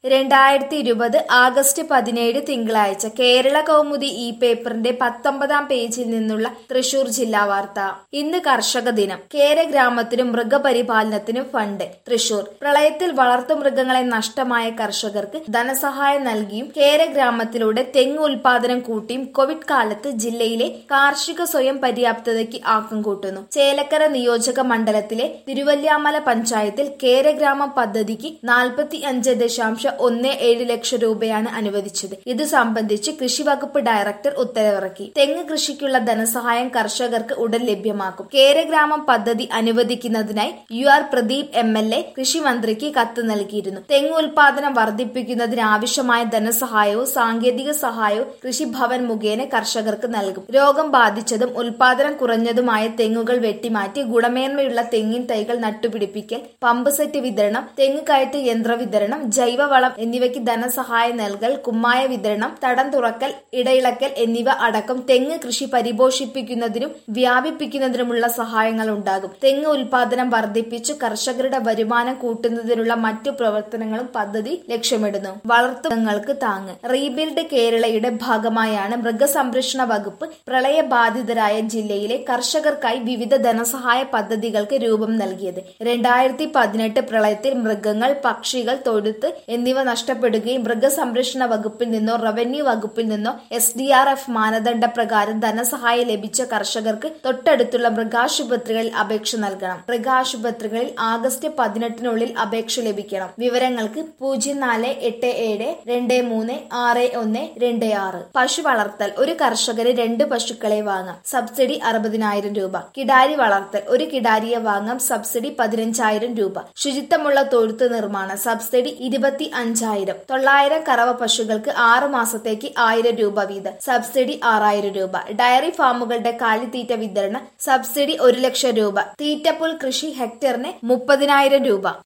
രണ്ടായിരത്തി ഇരുപത് ആഗസ്റ്റ് പതിനേഴ് തിങ്കളാഴ്ച കേരള കൗമുദി ഈ പേപ്പറിന്റെ പത്തൊമ്പതാം പേജിൽ നിന്നുള്ള തൃശൂർ ജില്ലാ വാർത്ത ഇന്ന് കർഷക ദിനം കേര ഗ്രാമത്തിനും മൃഗപരിപാലനത്തിനും ഫണ്ട് തൃശൂർ പ്രളയത്തിൽ വളർത്തുമൃഗങ്ങളെ നഷ്ടമായ കർഷകർക്ക് ധനസഹായം നൽകിയും കേര ഗ്രാമത്തിലൂടെ തെങ്ങ് ഉൽപാദനം കൂട്ടിയും കോവിഡ് കാലത്ത് ജില്ലയിലെ കാർഷിക സ്വയം പര്യാപ്തതയ്ക്ക് ആക്കം കൂട്ടുന്നു ചേലക്കര നിയോജക മണ്ഡലത്തിലെ തിരുവല്യാമല പഞ്ചായത്തിൽ കേരഗ്രാമം പദ്ധതിക്ക് നാൽപ്പത്തി അഞ്ച് ദശാംശം ഒന്ന് ഏഴ് ലക്ഷം രൂപയാണ് അനുവദിച്ചത് ഇത് സംബന്ധിച്ച് കൃഷി വകുപ്പ് ഡയറക്ടർ ഉത്തരവിറക്കി തെങ്ങ് കൃഷിക്കുള്ള ധനസഹായം കർഷകർക്ക് ഉടൻ ലഭ്യമാക്കും കേരഗ്രാമം പദ്ധതി അനുവദിക്കുന്നതിനായി U R Pradeep M L A കൃഷി മന്ത്രിക്ക് കത്ത് നൽകിയിരുന്നു തെങ്ങ് ഉൽപാദനം വർദ്ധിപ്പിക്കുന്നതിന് ആവശ്യമായ ധനസഹായവും സാങ്കേതിക സഹായവും കൃഷിഭവൻ മുഖേന കർഷകർക്ക് നൽകും രോഗം ബാധിച്ചതും ഉൽപാദനം കുറഞ്ഞതുമായ തെങ്ങുകൾ വെട്ടിമാറ്റി ഗുണമേന്മയുള്ള തെങ്ങിൻ തൈകൾ നട്ടുപിടിപ്പിക്കൽ പമ്പ് സെറ്റ് വിതരണം തെങ്ങ് കയറ്റ് യന്ത്ര വിതരണം ജൈവവളം എന്നിവയ്ക്ക് ധനസഹായം നൽകൽ കുമ്മായ വിതരണം തടം തുറക്കൽ ഇടയിളക്കൽ എന്നിവ അടക്കം തെങ്ങ് കൃഷി പരിപോഷിപ്പിക്കുന്നതിനും വ്യാപിപ്പിക്കുന്നതിനുമുള്ള സഹായങ്ങൾ ഉണ്ടാകും തെങ്ങ് ഉൽപാദനം വർദ്ധിപ്പിച്ചു കർഷകരുടെ വരുമാനം കൂട്ടുന്നതിനുള്ള മറ്റു പ്രവർത്തനങ്ങളും പദ്ധതി ലക്ഷ്യമിടുന്നു വളർത്തുമൃഗങ്ങൾക്ക് താങ്ങ് റീബിൽഡ് കേരളയുടെ ഭാഗമായാണ് മൃഗസംരക്ഷണ വകുപ്പ് പ്രളയബാധിതരായ ജില്ലയിലെ കർഷകർക്കായി വിവിധ ധനസഹായ പദ്ധതികൾക്ക് രൂപം നൽകിയത് രണ്ടായിരത്തി പതിനെട്ട് പ്രളയത്തിൽ മൃഗങ്ങൾ പക്ഷികൾ തൊഴുത്ത് എന്നിവ നഷ്ടപ്പെടുകയും മൃഗസംരക്ഷണ വകുപ്പിൽ നിന്നോ റവന്യൂ വകുപ്പിൽ നിന്നോ എസ് ഡി ആർ എഫ് മാനദണ്ഡ പ്രകാരം ധനസഹായം ലഭിച്ച കർഷകർക്ക് തൊട്ടടുത്തുള്ള മൃഗാശുപത്രികളിൽ അപേക്ഷ നൽകണം മൃഗാശുപത്രികളിൽ ആഗസ്റ്റ് പതിനെട്ടിനുള്ളിൽ അപേക്ഷ ലഭിക്കണം വിവരങ്ങൾക്ക് പൂജ്യം നാല് എട്ട് ഏഴ് രണ്ട് മൂന്ന് ആറ് ഒന്ന് രണ്ട് ആറ് പശു വളർത്തൽ ഒരു കർഷകന് രണ്ട് പശുക്കളെ വാങ്ങാം സബ്സിഡി അറുപതിനായിരം രൂപ കിടാരി വളർത്തൽ ഒരു കിടാരിയെ വാങ്ങാം സബ്സിഡി പതിനഞ്ചായിരം രൂപ ശുചിത്വമുള്ള തൊഴുത്ത് നിർമ്മാണം സബ്സിഡി ഇരുപത്തി അഞ്ചായിരം തൊള്ളായിരം കറവ പശുക്കൾക്ക് ആറ് മാസത്തേക്ക് ആയിരം രൂപ വീതം സബ്സിഡി ആറായിരം രൂപ ഡയറി ഫാമുകളുടെ കാലിത്തീറ്റ വിതരണം സബ്സിഡി ഒരു ലക്ഷം രൂപ തീറ്റപ്പുൽ കൃഷി ഹെക്ടറിന് മുപ്പതിനായിരം രൂപ